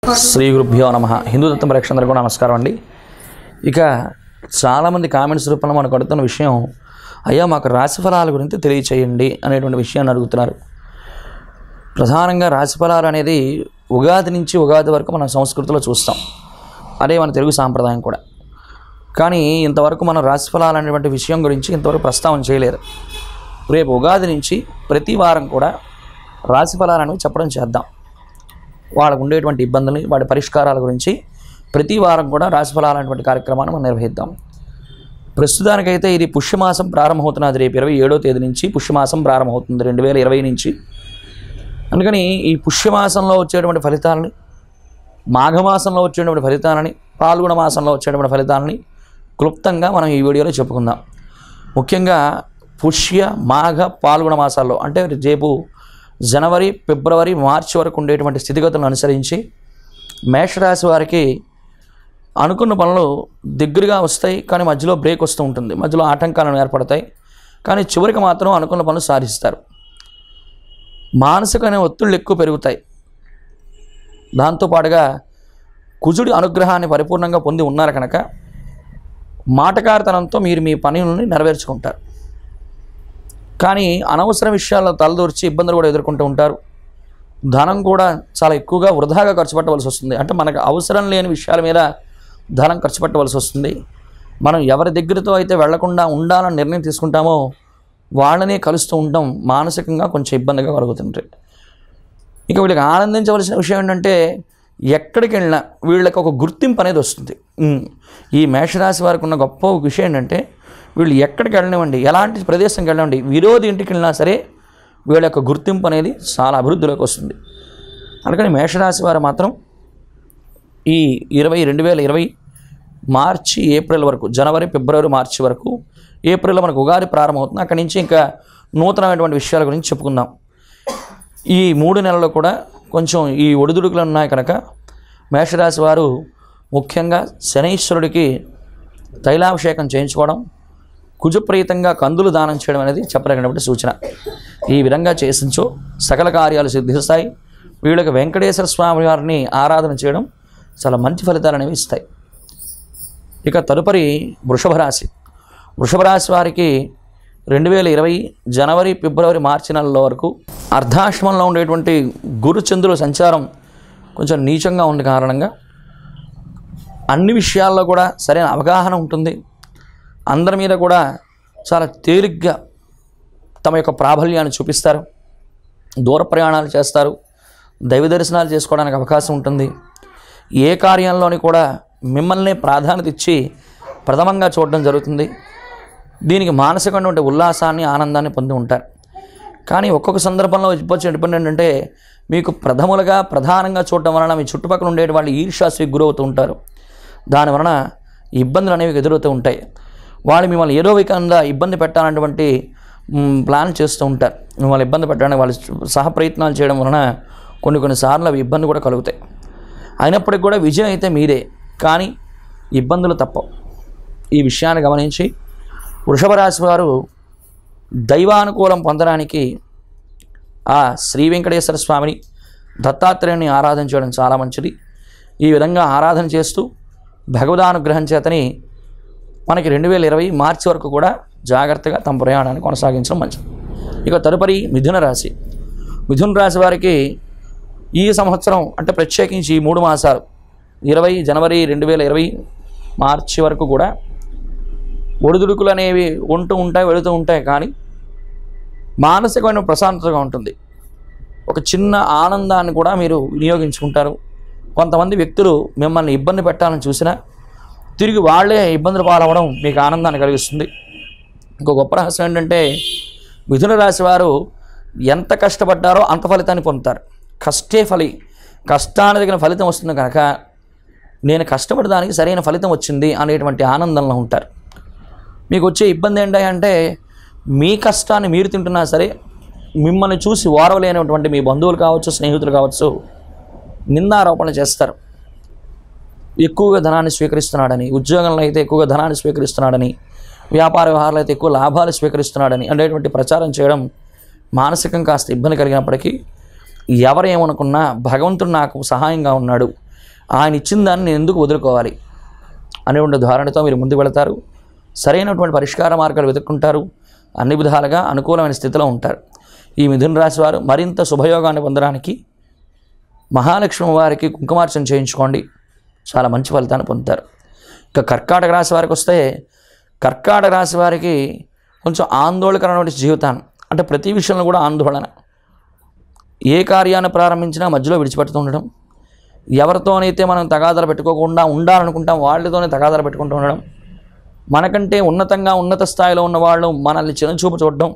శ్రీ గురుభ్యో నమ హిందూ దత్తం ప్రేక్షకులందరికీ కూడా నమస్కారం అండి ఇక చాలామంది కామెంట్స్ రూపంలో మనకు అడుగుతున్న విషయం అయ్యా మాకు రాశిఫలాల గురించి తెలియచేయండి అనేటువంటి విషయాన్ని అడుగుతున్నారు ప్రధానంగా రాశిఫలాలు అనేది ఉగాది నుంచి ఉగాది వరకు మనం సంస్కృతిలో చూస్తాం అదే మన తెలుగు సాంప్రదాయం కూడా కానీ ఇంతవరకు మనం రాశిఫలాలు అనేటువంటి విషయం గురించి ఇంతవరకు ప్రస్తావన చేయలేదు రేపు ఉగాది నుంచి ప్రతి వారం కూడా రాశిఫలాలు అనేవి చెప్పడం చేద్దాం వాళ్ళకు ఉండేటువంటి ఇబ్బందులు వాటి పరిష్కారాల గురించి ప్రతి వారం కూడా రాశిఫలాలు అనేటువంటి కార్యక్రమాన్ని మనం నిర్వహిద్దాం ప్రస్తుతానికైతే ఇది పుష్యమాసం ప్రారంభమవుతున్నది రేపు ఇరవై ఏడో తేదీ నుంచి పుష్యమాసం ప్రారంభమవుతుంది రెండు వేల ఇరవై నుంచి అందుకని ఈ పుష్యమాసంలో వచ్చేటువంటి ఫలితాలని మాఘమాసంలో వచ్చేటువంటి ఫలితాలని పాల్గొన మాసంలో వచ్చేటువంటి ఫలితాలని క్లుప్తంగా మనం ఈ వీడియోలో చెప్పుకుందాం ముఖ్యంగా పుష్య మాఘ పాల్గొన మాసాల్లో అంటే రేపు జనవరి ఫిబ్రవరి మార్చి వరకు ఉండేటువంటి స్థితిగతులను అనుసరించి మేషరాశి వారికి అనుకున్న పనులు దగ్గరగా వస్తాయి కానీ మధ్యలో బ్రేక్ వస్తూ ఉంటుంది మధ్యలో ఆటంకాలను ఏర్పడతాయి కానీ చివరికి మాత్రం అనుకున్న పనులు సాధిస్తారు మానసికమైన ఒత్తిళ్ళు ఎక్కువ పెరుగుతాయి దాంతోపాటుగా కుజుడి అనుగ్రహాన్ని పరిపూర్ణంగా పొంది ఉన్నారు కనుక మాటకారితనంతో మీరు మీ పనులని నెరవేర్చుకుంటారు కానీ అనవసర విషయాల్లో తలదూర్చి ఇబ్బందులు కూడా ఎదుర్కొంటూ ఉంటారు ధనం కూడా చాలా ఎక్కువగా వృధాగా ఖర్చు పెట్టవలసి వస్తుంది అంటే మనకు అవసరం లేని విషయాల మీద ధనం ఖర్చు పెట్టవలసి వస్తుంది మనం ఎవరి దగ్గరతో అయితే వెళ్లకుండా ఉండాలని నిర్ణయం తీసుకుంటామో వాళ్ళనే కలుస్తూ ఉండడం మానసికంగా కొంచెం ఇబ్బందిగా కలుగుతుంటాయి ఇక వీళ్ళకి ఆనందించవలసిన విషయం ఏంటంటే ఎక్కడికి వెళ్ళినా వీళ్ళకి ఒక గుర్తింపు అనేది వస్తుంది ఉమ్, ఈ మేషరాశి వారికి ఉన్న గొప్ప విషయం ఏంటంటే వీళ్ళు ఎక్కడికి వెళ్ళనివ్వండి ఎలాంటి ప్రదేశంకి వెళ్ళనివ్వండి విరోధి ఇంటికి వెళ్ళినా సరే వీళ్ళ యొక్క గుర్తింపు అనేది చాలా అభివృద్ధిలోకి వస్తుంది అందుకని మేషరాశి వారు మాత్రం ఈ ఇరవై రెండు వేల ఇరవై మార్చి ఏప్రిల్ వరకు జనవరి ఫిబ్రవరి మార్చి వరకు ఏప్రిల్లో మనకు ఉగాది ప్రారంభమవుతుంది అక్కడి నుంచి ఇంకా నూతనమైనటువంటి విషయాల గురించి చెప్పుకుందాం ఈ మూడు నెలల్లో కూడా కొంచెం ఈ ఒడిదుడుకులు ఉన్నాయి కనుక మేషరాశి వారు ముఖ్యంగా శనీశ్వరుడికి తైలాభిషేకం చేయించుకోవడం కుజప్రీతంగా కందులు దానం చేయడం అనేది చెప్పదగినటువంటి సూచన ఈ విధంగా చేసించో సకల కార్యాలు సిద్ధిస్తాయి వీళ్ళకి వెంకటేశ్వర స్వామి వారిని ఆరాధన చేయడం చాలా మంచి ఫలితాలు అనేవి ఇస్తాయి ఇక తదుపరి వృషభ రాశి వృషభ రాశి వారికి రెండు వేల ఇరవై జనవరి ఫిబ్రవరి మార్చి నెలల వరకు అర్ధాశ్రమంలో ఉండేటువంటి గురుచంద్రుల సంచారం కొంచెం నీచంగా ఉన్న కారణంగా అన్ని విషయాల్లో కూడా సరైన అవగాహన ఉంటుంది అందరి మీద కూడా చాలా తేలిగ్గా తమ యొక్క ప్రాబల్యాన్ని చూపిస్తారు దూర ప్రయాణాలు చేస్తారు దైవ దర్శనాలు చేసుకోవడానికి అవకాశం ఉంటుంది ఏ కార్యంలోని కూడా మిమ్మల్ని ప్రాధాన్యత ఇచ్చి ప్రథమంగా చూడడం జరుగుతుంది దీనికి మానసికమైనటువంటి ఉల్లాసాన్ని ఆనందాన్ని పొంది ఉంటారు కానీ ఒక్కొక్క సందర్భంలో వచ్చే ఇబ్బంది ఏంటంటే మీకు ప్రథములుగా ప్రధానంగా చూడటం వలన మీ చుట్టుపక్కల ఉండే వాళ్ళు ఈర్ష్యాస్కి గురవుతూ ఉంటారు దాని వలన ఇబ్బందులు అనేవి ఎదురవుతూ ఉంటాయి వాళ్ళు మిమ్మల్ని ఏదో విధంగా ఇబ్బంది పెట్టాలన్నటువంటి మ్, ప్లాన్ చేస్తూ ఉంటారు మిమ్మల్ని ఇబ్బంది పెట్టడానికి వాళ్ళు సహ ప్రయత్నాలు చేయడం వలన కొన్ని కొన్నిసార్లు అవి ఇబ్బంది కూడా కలుగుతాయి అయినప్పటికీ కూడా విజయం అయితే మీదే కానీ ఇబ్బందులు తప్పవు ఈ విషయాన్ని గమనించి వృషభ రాశి వారు దైవానుకూలం పొందడానికి ఆ శ్రీ వెంకటేశ్వర స్వామిని దత్తాత్రేయుని ఆరాధన చేయడం చాలా మంచిది ఈ విధంగా ఆరాధన చేస్తూ భగవదానుగ్రహం చేతని మనకి రెండు వేల ఇరవై మార్చి వరకు కూడా జాగ్రత్తగా తమ ప్రయాణాన్ని కొనసాగించడం మంచిది ఇక తదుపరి మిథున రాశి మిథున రాశి వారికి ఈ సంవత్సరం అంటే ప్రత్యేకించి ఈ మూడు మాసాలు ఇరవై జనవరి రెండు వేల ఇరవై మార్చి వరకు కూడా ఒడిదుడుకులు అనేవి ఉంటూ ఉంటాయి వెళుతూ ఉంటాయి కానీ మానసికమైన ప్రశాంతతగా ఉంటుంది ఒక చిన్న ఆనందాన్ని కూడా మీరు వినియోగించుకుంటారు కొంతమంది వ్యక్తులు మిమ్మల్ని ఇబ్బంది పెట్టాలని చూసినా తిరిగి వాళ్ళే ఇబ్బందులు పాలవడం మీకు ఆనందాన్ని కలిగిస్తుంది ఇంకో గొప్ప రహస్యం ఏంటంటే మిథున రాశి వారు ఎంత కష్టపడ్డారో అంత ఫలితాన్ని పొందుతారు కష్టే ఫలి కష్టానికి తగిన ఫలితం వస్తుంది కనుక నేను కష్టపడి దానికి సరైన ఫలితం వచ్చింది అనేటువంటి ఆనందంలో ఉంటారు మీకు వచ్చే ఇబ్బంది ఏంటి అంటే మీ కష్టాన్ని మీరు తింటున్నా సరే మిమ్మల్ని చూసి ఓరవలేనటువంటి మీ బంధువులు కావచ్చు స్నేహితులు కావచ్చు నిందారోపణ చేస్తారు ఎక్కువగా ధనాన్ని స్వీకరిస్తున్నాడని ఉద్యోగంలో అయితే ఎక్కువగా ధనాన్ని స్వీకరిస్తున్నాడని వ్యాపార వ్యవహారాలు అయితే ఎక్కువ లాభాలు స్వీకరిస్తున్నాడని అనేటువంటి ప్రచారం చేయడం మానసికంగా కాస్త ఇబ్బంది కలిగినప్పటికీ ఎవరు ఏమనుకున్నా భగవంతుడు నాకు సహాయంగా ఉన్నాడు ఆయన ఇచ్చిన దాన్ని నేను ఎందుకు వదులుకోవాలి అనేటువంటి ధారణతో మీరు ముందుకు వెళతారు సరైనటువంటి పరిష్కార మార్గాలు వెతుక్కుంటారు అన్ని విధాలుగా అనుకూలమైన స్థితిలో ఉంటారు ఈ మిథున రాశి వారు మరింత శుభయోగాన్ని పొందడానికి మహాలక్ష్మి వారికి కుంకుమార్చన చేయించుకోండి చాలా మంచి ఫలితాన్ని పొందుతారు ఇక కర్కాటక రాశి వారికి వస్తే కర్కాటక రాశి వారికి కొంచెం ఆందోళనకరమైన జీవితాన్ని అంటే ప్రతి విషయంలో కూడా ఆందోళన ఏ కార్యాన్ని ప్రారంభించినా మధ్యలో విడిచిపెడుతూ ఉండడం ఎవరితోనైతే మనం తగాదాలు పెట్టుకోకుండా ఉండాలనుకుంటాం వాళ్ళతోనే తగాదాలు పెట్టుకుంటూ ఉండడం మనకంటే ఉన్నతంగా ఉన్నత స్థాయిలో ఉన్న వాళ్ళు మనల్ని చిన్నచూపు చూడడం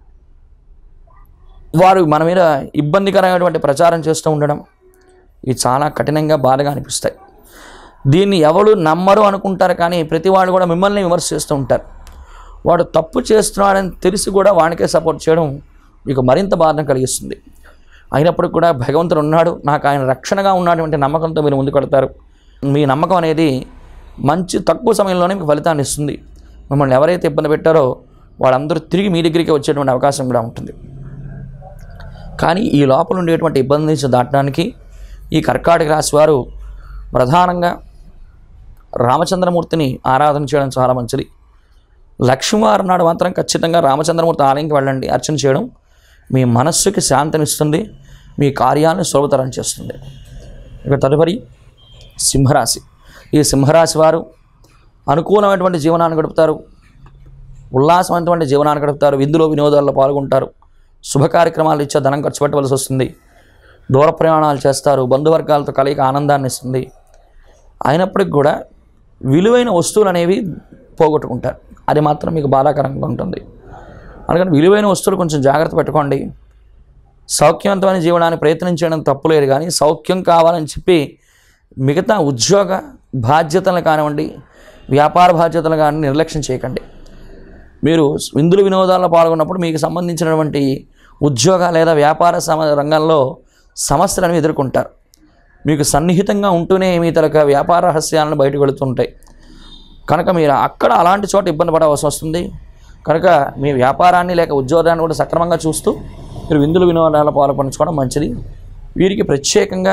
వారు మన మీద ఇబ్బందికరమైనటువంటి ప్రచారం చేస్తూ ఉండడం ఇవి చాలా కఠినంగా బాధగా అనిపిస్తాయి దీన్ని ఎవరు నమ్మరు అనుకుంటారు కానీ ప్రతి వాళ్ళు కూడా మిమ్మల్ని విమర్శ చేస్తూ ఉంటారు వాడు తప్పు చేస్తున్నాడని తెలిసి కూడా వానికే సపోర్ట్ చేయడం మీకు మరింత బాధను కలిగిస్తుంది అయినప్పటికీ కూడా భగవంతుడు ఉన్నాడు నాకు ఆయన రక్షణగా ఉన్నటువంటి నమ్మకంతో మీరు ముందుకు వెళ్తారు మీ నమ్మకం అనేది మంచి తక్కువ సమయంలోనే మీకు ఫలితాన్ని ఇస్తుంది మిమ్మల్ని ఎవరైతే ఇబ్బంది పెట్టారో వాళ్ళందరూ తిరిగి మీ దగ్గరికి వచ్చేటువంటి అవకాశం కూడా ఉంటుంది కానీ ఈ లోపల ఉండేటువంటి ఇబ్బంది నుంచి దాటడానికి ఈ కర్కాటక రాశి వారు ప్రధానంగా రామచంద్రమూర్తిని ఆరాధన చేయడం చాలా మంచిది లక్ష్మీవారం నాడు మాత్రం ఖచ్చితంగా రామచంద్రమూర్తి ఆలయంకి వెళ్ళండి అర్చన చేయడం మీ మనస్సుకి శాంతినిస్తుంది మీ కార్యాలను సులభతరం చేస్తుంది ఇక తదుపరి సింహరాశి ఈ సింహరాశి వారు అనుకూలమైనటువంటి జీవనాన్ని గడుపుతారు ఉల్లాసమైనటువంటి జీవనాన్ని గడుపుతారు విందులో వినోదాల్లో పాల్గొంటారు శుభ కార్యక్రమాలు ఇచ్చే ధనం ఖర్చు పెట్టవలసి వస్తుంది దూర ప్రయాణాలు చేస్తారు బంధువర్గాలతో కలయిక ఆనందాన్ని ఇస్తుంది అయినప్పటికి కూడా విలువైన వస్తువులు అనేవి పోగొట్టుకుంటారు అది మాత్రం మీకు బాధాకరంగా ఉంటుంది అందుకని విలువైన వస్తువులు కొంచెం జాగ్రత్త పెట్టుకోండి సౌఖ్యవంతమైన జీవనాన్ని ప్రయత్నించడం తప్పులేదు కానీ సౌఖ్యం కావాలని చెప్పి మిగతా ఉద్యోగ బాధ్యతలు కానివ్వండి వ్యాపార బాధ్యతలు కానీ నిర్లక్ష్యం చేయకండి మీరు విందులు వినోదాల్లో పాల్గొన్నప్పుడు మీకు సంబంధించినటువంటి ఉద్యోగ లేదా వ్యాపార సమ రంగంలో సమస్యలను ఎదుర్కొంటారు మీకు సన్నిహితంగా ఉంటూనే మీ తరక వ్యాపార రహస్యాలను బయటకు వెళుతుంటాయి కనుక మీరు అక్కడ అలాంటి చోట ఇబ్బంది పడవలసి వస్తుంది కనుక మీ వ్యాపారాన్ని లేక ఉద్యోగాన్ని కూడా సక్రమంగా చూస్తూ మీరు విందులు వినోదాల పాల్పంచుకోవడం మంచిది వీరికి ప్రత్యేకంగా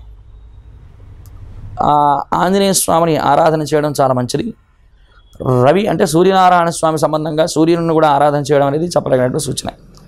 ఆ, ఆంజనేయ స్వామిని ఆరాధన చేయడం చాలా మంచిది రవి అంటే సూర్యనారాయణ స్వామి సంబంధంగా సూర్యుని కూడా ఆరాధన చేయడం అనేది చెప్పదగినట్టు సూచన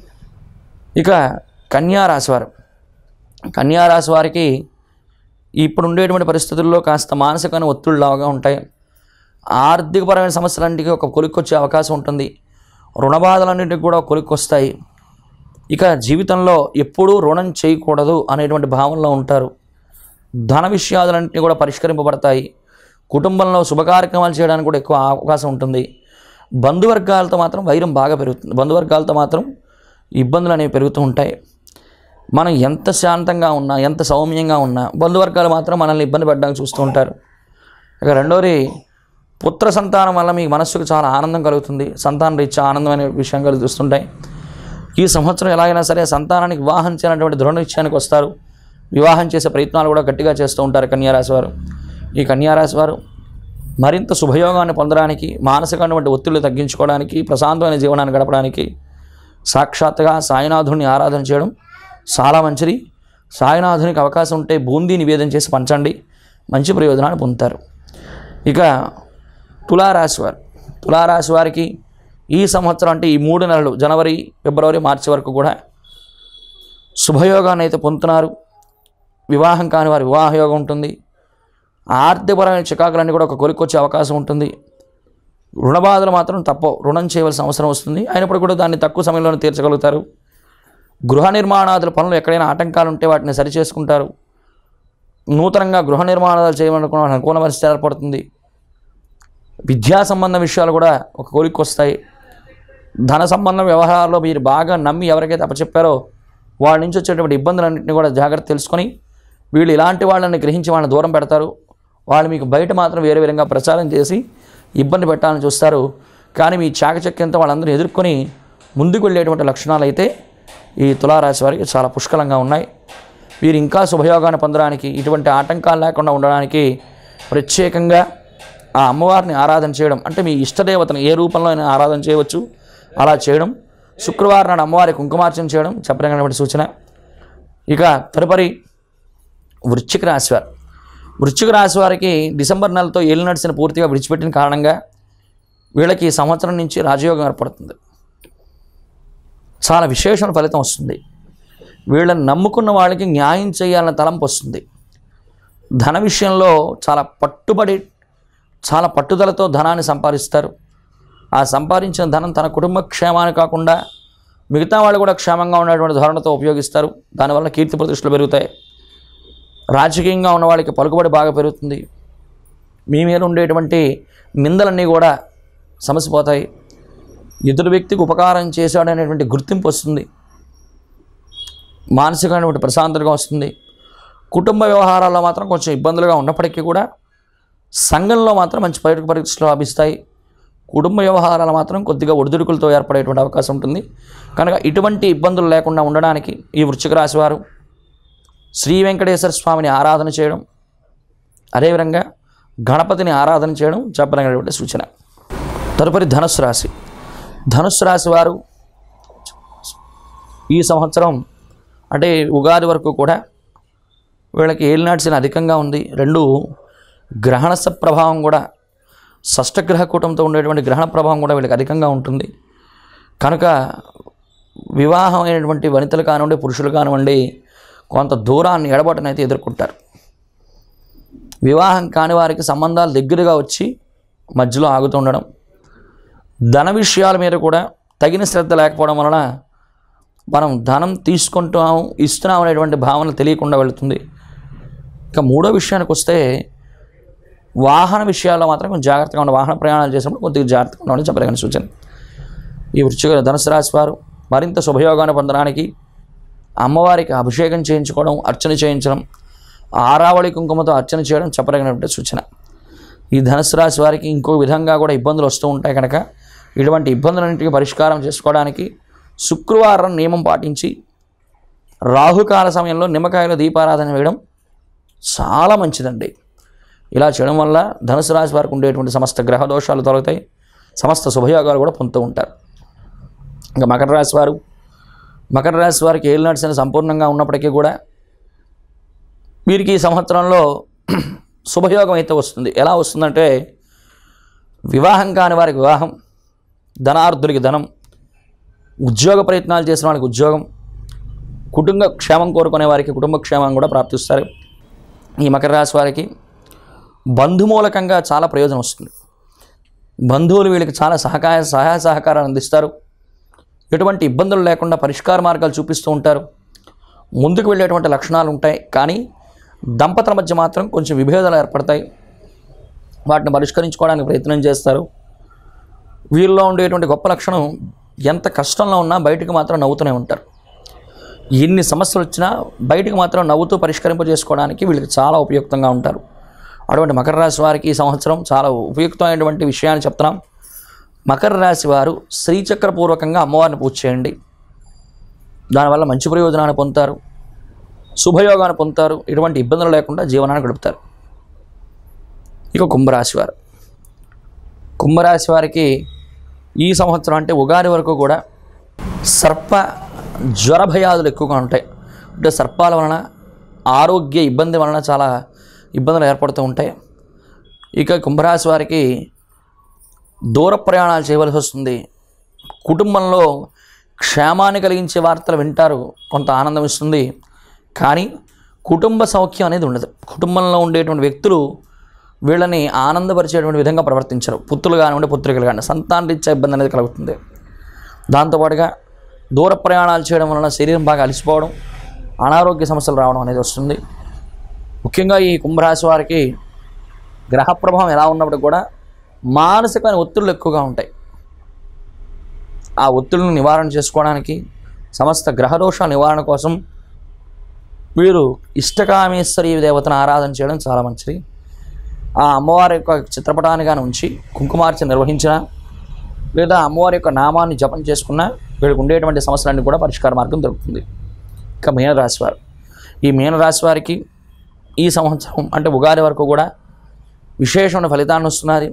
ఇక కన్యా రాశి వారు కన్యా రాశి వారికి ఇప్పుడు ఉండేటువంటి పరిస్థితుల్లో కాస్త మానసికమైన ఒత్తిడిలాగా ఉంటాయి ఆర్థికపరమైన సమస్యలన్నిటికీ ఒక కొలిక్కొచ్చే అవకాశం ఉంటుంది రుణ బాధలన్నింటికి కూడా ఒక కొలిక్కొస్తాయి ఇక జీవితంలో ఎప్పుడూ రుణం చేయకూడదు అనేటువంటి భావనలో ఉంటారు ధన విషయాలన్నింటినీ కూడా పరిష్కరింపబడతాయి కుటుంబంలో శుభ కార్యక్రమాలు చేయడానికి కూడా ఎక్కువ అవకాశం ఉంటుంది బంధువర్గాలతో మాత్రం వైరం బాగా పెరుగుతుంది బంధువర్గాలతో మాత్రం ఇబ్బందులు అనేవి పెరుగుతూ ఉంటాయి మనం ఎంత శాంతంగా ఉన్నా ఎంత సౌమ్యంగా ఉన్నా బంధువర్గాలు మాత్రం మనల్ని ఇబ్బంది పెట్టడానికి చూస్తూ ఉంటారు ఇక రెండోది పుత్ర సంతానం వల్ల మీ మనస్సుకు చాలా ఆనందం కలుగుతుంది సంతాన రీత్యా ఆనందమైన విషయం కలుగుతుంటాయి ఈ సంవత్సరం ఎలాగైనా సరే సంతానానికి వివాహం చేయనటువంటి దృఢ నిశ్చయానికి వస్తారు వివాహం చేసే ప్రయత్నాలు కూడా గట్టిగా చేస్తూ ఉంటారు కన్యారాశి వారు ఈ కన్యారాశి వారు మరింత శుభయోగాన్ని పొందడానికి మానసికమైనటువంటి ఒత్తిళ్లు తగ్గించుకోవడానికి ప్రశాంతమైన జీవనాన్ని గడపడానికి సాక్షాత్తుగా సాయినాథుని ఆరాధన చేయడం చాలా మంచిది సాయినాథునికి అవకాశం ఉంటే బూందీ నివేదన చేసి పంచండి మంచి ప్రయోజనాన్ని పొందుతారు ఇక తులారాశి వారు తులారాశి వారికి ఈ సంవత్సరం అంటే ఈ మూడు నెలలు జనవరి ఫిబ్రవరి మార్చి వరకు కూడా శుభయోగాన్ని అయితే పొందుతున్నారు వివాహం కాని వారి వివాహ యోగం ఉంటుంది ఆర్థికపరమైన చికాకులన్నీ కూడా ఒక కొలిక్కొచ్చే అవకాశం ఉంటుంది రుణ బాధలు మాత్రం తప్పవు రుణం చేయవలసిన అవసరం వస్తుంది అయినప్పుడు కూడా దాన్ని తక్కువ సమయంలోనే తీర్చగలుగుతారు గృహ నిర్మాణాదుల పనులు ఎక్కడైనా ఆటంకాలు ఉంటే వాటిని సరిచేసుకుంటారు నూతనంగా గృహ నిర్మాణాలు చేయమనుకున్న అనుకూల పరిస్థితి ఏర్పడుతుంది విద్యా సంబంధ విషయాలు కూడా ఒక కోరిక వస్తాయి ధన సంబంధ వ్యవహారాల్లో మీరు బాగా నమ్మి ఎవరికైతే అప్పచెప్పారో వాళ్ళ నుంచి వచ్చేటువంటి ఇబ్బందులన్నింటినీ కూడా జాగ్రత్త తెలుసుకొని వీళ్ళు ఇలాంటి వాళ్ళని గ్రహించి వాళ్ళని దూరం పెడతారు వాళ్ళు మీకు బయట మాత్రం వేరే విధంగా ప్రచారం చేసి ఇబ్బంది పెట్టాలని చూస్తారు కానీ మీ చాకచక్యంతో వాళ్ళందరూ ఎదుర్కొని ముందుకు వెళ్ళేటువంటి లక్షణాలు అయితే ఈ తులారాశి వారికి చాలా పుష్కలంగా ఉన్నాయి వీరు ఇంకా శుభయోగాన్ని పొందడానికి ఇటువంటి ఆటంకాలు లేకుండా ఉండడానికి ప్రత్యేకంగా ఆ అమ్మవారిని ఆరాధన చేయడం అంటే మీ ఇష్టదేవతను ఏ రూపంలో అయినా ఆరాధన చేయవచ్చు అలా చేయడం శుక్రవారం నాడు అమ్మవారి కుంకుమార్చన చేయడం చెప్పదగినటువంటి సూచన ఇక తదుపరి వృశ్చిక రాశి వారు వృశ్చిక రాశి వారికి డిసెంబర్ నెలతో ఏళ్ళు నడిచిన పూర్తిగా విడిచిపెట్టిన కారణంగా వీళ్ళకి ఈ సంవత్సరం నుంచి రాజయోగం ఏర్పడుతుంది చాలా విశేషమైన ఫలితం వస్తుంది వీళ్ళని నమ్ముకున్న వాళ్ళకి న్యాయం చేయాలన్న తలంపు వస్తుంది ధన విషయంలో చాలా పట్టుబడి చాలా పట్టుదలతో ధనాన్ని సంపాదిస్తారు ఆ సంపాదించిన ధనం తన కుటుంబ క్షేమాన్ని కాకుండా మిగతా వాళ్ళు కూడా క్షేమంగా ఉన్నటువంటి ధోరణితో ఉపయోగిస్తారు దానివల్ల కీర్తి ప్రతిష్టలు పెరుగుతాయి రాజకీయంగా ఉన్న వాళ్ళకి పలుకుబడి బాగా పెరుగుతుంది మీ మీద ఉండేటువంటి నిందలన్నీ కూడా సమసిపోతాయి ఎదురు వ్యక్తికి ఉపకారం చేశాడనేటువంటి గుర్తింపు వస్తుంది మానసికమైనటువంటి ప్రశాంతతగా వస్తుంది కుటుంబ వ్యవహారాల్లో మాత్రం కొంచెం ఇబ్బందులుగా ఉన్నప్పటికీ కూడా సంఘంలో మాత్రం మంచి పర్యటక పరీక్షలు లభిస్తాయి కుటుంబ వ్యవహారాలు మాత్రం కొద్దిగా ఒడిదుడుకులతో ఏర్పడేటువంటి అవకాశం ఉంటుంది కనుక ఇటువంటి ఇబ్బందులు లేకుండా ఉండడానికి ఈ వృశ్చిక రాశి వారు శ్రీ వెంకటేశ్వర స్వామిని ఆరాధన చేయడం అదేవిధంగా గణపతిని ఆరాధన చేయడం చెప్పదగినటువంటి సూచన తదుపరి ధనుస్సు రాశి ధనుస్సు రాశి వారు ఈ సంవత్సరం అంటే ఉగాది వరకు కూడా వీళ్ళకి ఏలినాడ్సిన అధికంగా ఉంది రెండు గ్రహణస ప్రభావం కూడా షష్టగ్రహ కూటంతో ఉండేటువంటి గ్రహణ ప్రభావం కూడా వీళ్ళకి అధికంగా ఉంటుంది కనుక వివాహం అయినటువంటి వనితలు కానివ్వండి పురుషులు కానివ్వండి కొంత దూరాన్ని ఎడబాటునైతే ఎదుర్కొంటారు వివాహం కాని వారికి సంబంధాలు దగ్గరగా వచ్చి మధ్యలో ఆగుతూ ఉండడం ధన విషయాల మీద కూడా తగిన శ్రద్ధ లేకపోవడం వలన మనం ధనం తీసుకుంటాం ఇస్తున్నాం అనేటువంటి భావన తెలియకుండా వెళుతుంది ఇక మూడో విషయానికి వస్తే వాహన విషయాల్లో మాత్రం కొంచెం జాగ్రత్తగా ఉండాలి వాహన ప్రయాణాలు చేసినప్పుడు కొద్దిగా జాగ్రత్తగా ఉండాలని చెప్పదగిన సూచన ఈ వృశ్చిక ధనుసు రాశి వారు మరింత శుభయోగాన్ని పొందడానికి అమ్మవారికి అభిషేకం చేయించుకోవడం అర్చన చేయించడం ఆరావళి కుంకుమతో అర్చన చేయడం చెప్పదగినటువంటి సూచన ఈ ధనుసు రాశి వారికి ఇంకో విధంగా కూడా ఇబ్బందులు వస్తూ ఉంటాయి కనుక ఇటువంటి ఇబ్బందులన్నింటికి పరిష్కారం చేసుకోవడానికి శుక్రవారం నియమం పాటించి రాహుకాల సమయంలో నిమ్మకాయల దీపారాధన వేయడం చాలా మంచిదండి ఇలా చేయడం వల్ల ధనుసు రాశి వారికి ఉండేటువంటి సమస్త గ్రహ దోషాలు తొలగుతాయి సమస్త శుభయోగాలు కూడా పొందుతూ ఉంటారు ఇంకా మకర రాశి వారు మకర రాశి వారికి ఏళ్ళు నడిచిన సంపూర్ణంగా ఉన్నప్పటికీ కూడా వీరికి ఈ సంవత్సరంలో శుభయోగం అయితే వస్తుంది ఎలా వస్తుందంటే వివాహం కాని వారికి వివాహం ధనార్థులకి ధనం ఉద్యోగ ప్రయత్నాలు చేసిన వాళ్ళకి ఉద్యోగం కుటుంబ క్షేమం కోరుకునే వారికి కుటుంబ క్షేమం కూడా ప్రాప్తిస్తారు ఈ మకర రాశి వారికి బంధుమూలకంగా చాలా ప్రయోజనం వస్తుంది బంధువులు వీళ్ళకి చాలా సహకార సహాయ సహకారాలు అందిస్తారు ఎటువంటి ఇబ్బందులు లేకుండా పరిష్కార మార్గాలు చూపిస్తూ ఉంటారు ముందుకు వెళ్ళేటువంటి లక్షణాలు ఉంటాయి కానీ దంపతుల మధ్య మాత్రం కొంచెం విభేదాలు ఏర్పడతాయి వాటిని పరిష్కరించుకోవడానికి ప్రయత్నం చేస్తారు వీళ్ళలో ఉండేటువంటి గొప్ప లక్షణం ఎంత కష్టంలో ఉన్నా బయటకు మాత్రం నవ్వుతూనే ఉంటారు ఎన్ని సమస్యలు వచ్చినా బయటకు మాత్రం నవ్వుతూ పరిష్కరింపజేసుకోవడానికి వీళ్ళకి చాలా ఉపయుక్తంగా ఉంటారు అటువంటి మకర రాశి వారికి ఈ సంవత్సరం చాలా ఉపయుక్తమైనటువంటి విషయాన్ని చెప్తున్నాం మకర రాశి వారు శ్రీచక్రపూర్వకంగా అమ్మవారిని పూజ చేయండి దానివల్ల మంచి ప్రయోజనాన్ని పొందుతారు శుభయోగాన్ని పొందుతారు ఎటువంటి ఇబ్బందులు లేకుండా జీవనాన్ని గడుపుతారు ఇక కుంభరాశి వారు కుంభరాశి వారికి ఈ సంవత్సరం అంటే ఉగాది వరకు కూడా సర్ప జ్వర భయాదులు ఎక్కువగా ఉంటాయి అంటే సర్పాల వలన ఆరోగ్య ఇబ్బంది వలన చాలా ఇబ్బందులు ఏర్పడుతూ ఉంటాయి ఇక కుంభరాశి వారికి దూర ప్రయాణాలు చేయవలసి వస్తుంది కుటుంబంలో క్షేమాన్ని కలిగించే వార్తలు వింటారు కొంత ఆనందం ఇస్తుంది కానీ కుటుంబ సౌఖ్యం అనేది ఉండదు కుటుంబంలో ఉండేటువంటి వ్యక్తులు వీళ్ళని ఆనందపరిచేటువంటి విధంగా ప్రవర్తించరు పుత్రులు కానివ్వండి పుత్రికలు కానివ్వండి సంతానరీత్యా ఇబ్బంది అనేది కలుగుతుంది దాంతోపాటుగా దూర ప్రయాణాలు చేయడం వలన శరీరం బాగా అలసిపోవడం అనారోగ్య సమస్యలు రావడం అనేది వస్తుంది ముఖ్యంగా ఈ కుంభరాశి వారికి గ్రహ ప్రభావం ఎలా ఉన్నప్పుడు కూడా మానసికమైన ఒత్తిళ్ళు ఎక్కువగా ఉంటాయి ఆ ఒత్తిడిని నివారణ చేసుకోవడానికి సమస్త గ్రహదోషాల నివారణ కోసం వీరు ఇష్టకామేశ్వరి దేవతను ఆరాధన చేయడం చాలా మంచిది ఆ అమ్మవారి యొక్క చిత్రపటాన్ని కానీ ఉంచి కుంకుమార్చన నిర్వహించిన లేదా అమ్మవారి యొక్క నామాన్ని జపం చేసుకున్న వీళ్ళకి ఉండేటువంటి సమస్యలన్నీ కూడా పరిష్కార మార్గం దొరుకుతుంది ఇక మీనరాశి వారు ఈ మీనరాశి వారికి ఈ సంవత్సరం అంటే ఉగాది వరకు కూడా విశేషమైన ఫలితాన్ని వస్తున్నది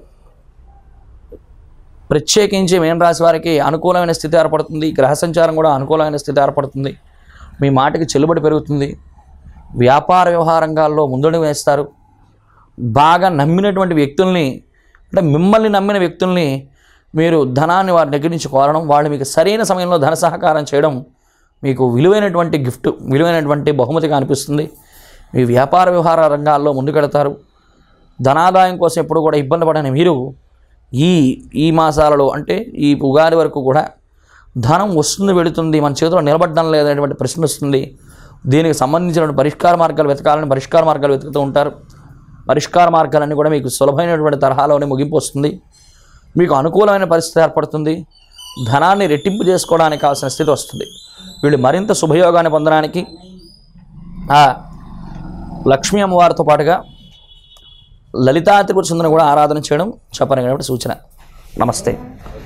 ప్రత్యేకించి మీనరాశి వారికి అనుకూలమైన స్థితి ఏర్పడుతుంది గ్రహ సంచారం కూడా అనుకూలమైన స్థితి ఏర్పడుతుంది మీ మాటకి చెల్లుబడి పెరుగుతుంది వ్యాపార వ్యవహారంగాల్లో ముందడుగు వేస్తారు బాగా నమ్మినటువంటి వ్యక్తుల్ని అంటే మిమ్మల్ని నమ్మిన వ్యక్తుల్ని మీరు ధనాన్ని వారి దగ్గర నుంచి కోరడం వాళ్ళు మీకు సరైన సమయంలో ధన సహకారం చేయడం మీకు విలువైనటువంటి గిఫ్ట్ విలువైనటువంటి బహుమతిగా అనిపిస్తుంది మీ వ్యాపార వ్యవహార రంగాల్లో ముందుకెడతారు ధనాదాయం కోసం ఎప్పుడు కూడా ఇబ్బంది పడని మీరు ఈ ఈ మాసాలలో అంటే ఈ ఉగాది వరకు కూడా ధనం వస్తుంది వెళుతుంది మన చేతిలో నిలబడడం లేదనేటువంటి ప్రశ్న వస్తుంది దీనికి సంబంధించిన పరిష్కార మార్గాలు వెతకాలని పరిష్కార మార్గాలు వెతుకుతూ ఉంటారు పరిష్కార మార్గాలన్నీ కూడా మీకు సులభమైనటువంటి తరహాలోనే ముగింపు వస్తుంది మీకు అనుకూలమైన పరిస్థితి ఏర్పడుతుంది ధనాన్ని రెట్టింపు చేసుకోవడానికి కావాల్సిన స్థితి వస్తుంది వీళ్ళు మరింత శుభయోగాన్ని పొందడానికి ఆ లక్ష్మీ అమ్మవారితో పాటుగా లలితా త్రిపుర సుందరం కూడా ఆరాధన చేయడం చెప్పనగినటువంటి సూచన నమస్తే